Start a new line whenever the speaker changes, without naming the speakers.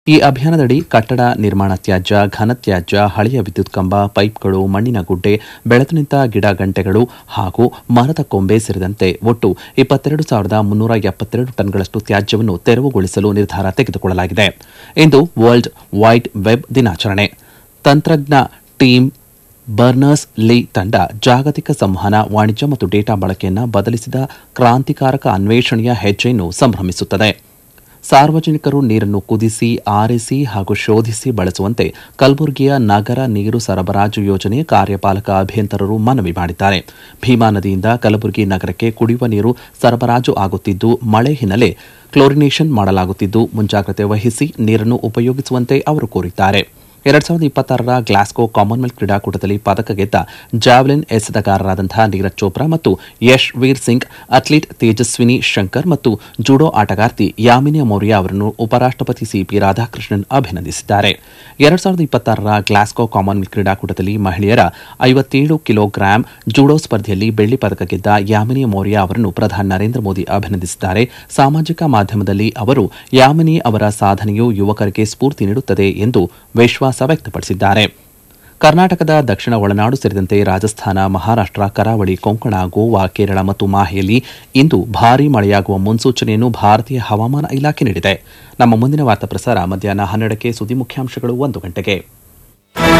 ಈ ಅಭಿಯಾನದಡಿ ಕಟ್ಟಡ ನಿರ್ಮಾಣ ತ್ಯಾಜ್ಯ ಘನತ್ಯಾಜ್ಯ ಹಳೆಯ ವಿದ್ಯುತ್ ಕಂಬ ಪೈಪ್ಗಳು ಮಣ್ಣಿನ ಗುಡ್ಡೆ ಬೆಳೆದು ನಿಂತ ಗಿಡ ಗಂಟೆಗಳು ಹಾಗೂ ಮರದ ಕೊಂಬೆ ಸೇರಿದಂತೆ ಒಟ್ಟು ಇಪ್ಪತ್ತೆರಡು ಸಾವಿರದ ಮುನ್ನೂರ ಎಪ್ಪತ್ತೆರಡು ಟನ್ಗಳಷ್ಟು ತ್ಯಾಜ್ಯವನ್ನು ತೆರವುಗೊಳಿಸಲು ನಿರ್ಧಾರ ತೆಗೆದುಕೊಳ್ಳಲಾಗಿದೆ ಇಂದು ವರ್ಲ್ಡ್ ವೈಡ್ ವೆಬ್ ದಿನಾಚರಣೆ ತಂತ್ರಜ್ಞ ಟೀಮ್ ಬರ್ನರ್ಸ್ ಲೀ ತಂಡ ಜಾಗತಿಕ ಸಂವಹನ ವಾಣಿಜ್ಯ ಮತ್ತು ಡೇಟಾ ಬಳಕೆಯನ್ನು ಬದಲಿಸಿದ ಕ್ರಾಂತಿಕಾರಕ ಅನ್ವೇಷಣೆಯ ಹೆಜ್ಜೆಯನ್ನು ಸಂಭ್ರಮಿಸುತ್ತದೆ ಸಾರ್ವಜನಿಕರು ನೀರನ್ನು ಕುದಿಸಿ ಆರಿಸಿ ಹಾಗೂ ಶೋಧಿಸಿ ಬಳಸುವಂತೆ ಕಲಬುರಗಿಯ ನಗರ ನೀರು ಸರಬರಾಜು ಯೋಜನೆ ಕಾರ್ಯಪಾಲಕ ಅಭಿಯಂತರರು ಮನವಿ ಮಾಡಿದ್ದಾರೆ ಭೀಮಾ ನದಿಯಿಂದ ಕಲಬುರಗಿ ನಗರಕ್ಕೆ ಕುಡಿಯುವ ನೀರು ಸರಬರಾಜು ಆಗುತ್ತಿದ್ದು ಮಳೆ ಹಿನ್ನೆಲೆ ಕ್ಲೋರಿನೇಷನ್ ಮಾಡಲಾಗುತ್ತಿದ್ದು ಮುಂಜಾಗ್ರತೆ ವಹಿಸಿ ನೀರನ್ನು ಉಪಯೋಗಿಸುವಂತೆ ಅವರು ಕೋರಿದ್ದಾರೆ ಎರಡ್ ಸಾವಿರದ ಇಪ್ಪತ್ತಾರರ ಗ್ಲಾಸ್ಗೋ ಕಾಮನ್ವೆಲ್ತ್ ಕ್ರೀಡಾಕೂಟದಲ್ಲಿ ಪದಕ ಗೆದ್ದ ಜಾವ್ಲಿನ್ ಎಸೆತಗಾರರಾದಂತಹ ನೀರಜ್ ಚೋಪ್ರಾ ಮತ್ತು ಯಶ್ ವೀರ್ ಸಿಂಗ್ ಅಥ್ಲೀಟ್ ತೇಜಸ್ವಿನಿ ಶಂಕರ್ ಮತ್ತು ಜುಡೋ ಆಟಗಾರ್ತಿ ಯಾಮಿನಿ ಮೌರ್ಯ ಅವರನ್ನು ಉಪರಾಷ್ಟಪತಿ ಸಿಪಿ ರಾಧಾಕೃಷ್ಣನ್ ಅಭಿನಂದಿಸಿದ್ದಾರೆ ಎರಡ್ ಸಾವಿರದ ಇಪ್ಪತ್ತಾರರ ಗ್ಲಾಸ್ಗೋ ಕಾಮನ್ವೆಲ್ತ್ ಕ್ರೀಡಾಕೂಟದಲ್ಲಿ ಮಹಿಳೆಯರ ಐವತ್ತೇಳು ಕಿಲೋಗ್ರಾಂ ಜುಡೋ ಸ್ಪರ್ಧೆಯಲ್ಲಿ ಬೆಳ್ಳಿ ಪದಕ ಗೆದ್ದ ಯಾಮಿನಿ ಮೌರ್ಯ ಅವರನ್ನು ಪ್ರಧಾನಿ ನರೇಂದ್ರ ಮೋದಿ ಅಭಿನಂದಿಸಿದ್ದಾರೆ ಸಾಮಾಜಿಕ ಮಾಧ್ಯಮದಲ್ಲಿ ಅವರು ಯಾಮಿನಿ ಅವರ ಸಾಧನೆಯು ಯುವಕರಿಗೆ ಸ್ಫೂರ್ತಿ ನೀಡುತ್ತದೆ ಎಂದು ವಿಶ್ವಾಸ ವ್ಯಕ್ತಪಡಿಸಿದ್ದಾರೆ ಕರ್ನಾಟಕದ ದಕ್ಷಿಣ ಒಳನಾಡು ಸೇರಿದಂತೆ ರಾಜಸ್ಥಾನ ಮಹಾರಾಷ್ಟ್ರ ಕರಾವಳಿ ಕೊಂಕಣ ಗೋವಾ ಕೇರಳ ಮತ್ತು ಮಾಹೆಯಲ್ಲಿ ಇಂದು ಭಾರೀ ಮಳೆಯಾಗುವ ಮುನ್ಸೂಚನೆಯನ್ನು ಭಾರತೀಯ ಹವಾಮಾನ ಇಲಾಖೆ ನೀಡಿದೆ ನಮ್ಮ ಮುಂದಿನ ವಾರ್ತಾ ಪ್ರಸಾರ ಮಧ್ಯಾಹ್ನ ಹನ್ನೆರಡಕ್ಕೆ ಸುದ್ದಿ ಮುಖ್ಯಾಂಶಗಳು ಒಂದು ಗಂಟೆಗೆ